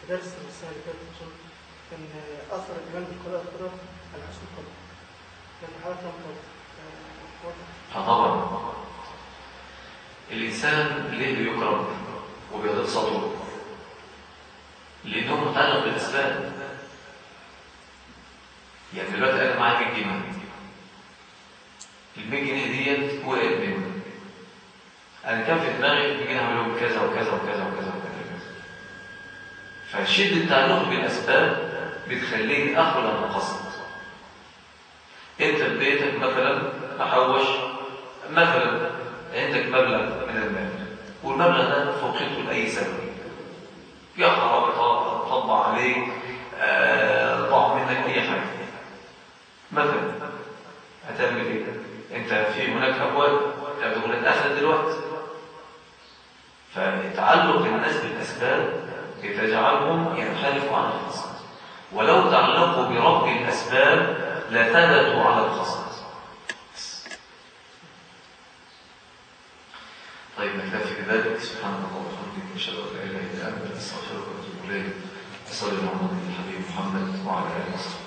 في درس السنة اللي فاتت عشان كان أثر الإيمان بالقضاء والقدر على حسن القلب كان حضرتك لما واضح اه طبعا الإنسان ليه بيكرم وبيضيق صدره لأنه متعلق بالأسباب يعني دلوقتي أنا معايا 100 جنيه ال 100 جنيه ديت وقعت مني أنا كان في دماغي ال 100 جنيه هعملهم كذا وكذا وكذا وكذا وكذا وكذا فشدة التعلق بالأسباب بتخليني أخرج عن القصد أنت في بيتك مثلا أحوش مثلا عندك مبلغ من المال والمبلغ ده فوقته لأي سبب يا خرابطة طبع عليك آه، ضاع منك أي حاجة مثلا هتعمل ايه؟ انت في هناك أبواب تبدو لك أخذ دلوقتي فتعلق الناس بالأسباب يتجعلهم ينحرفوا عن القصد ولو تعلقوا برب الأسباب لثبتوا على القصد طيب نكتفي بذلك سبحانك اللهم وبحمدك نشهد ان لا اله الا انت نستغفرك ونتوب اليك صلى الله على الحبيب محمد وعلى اله وصحبه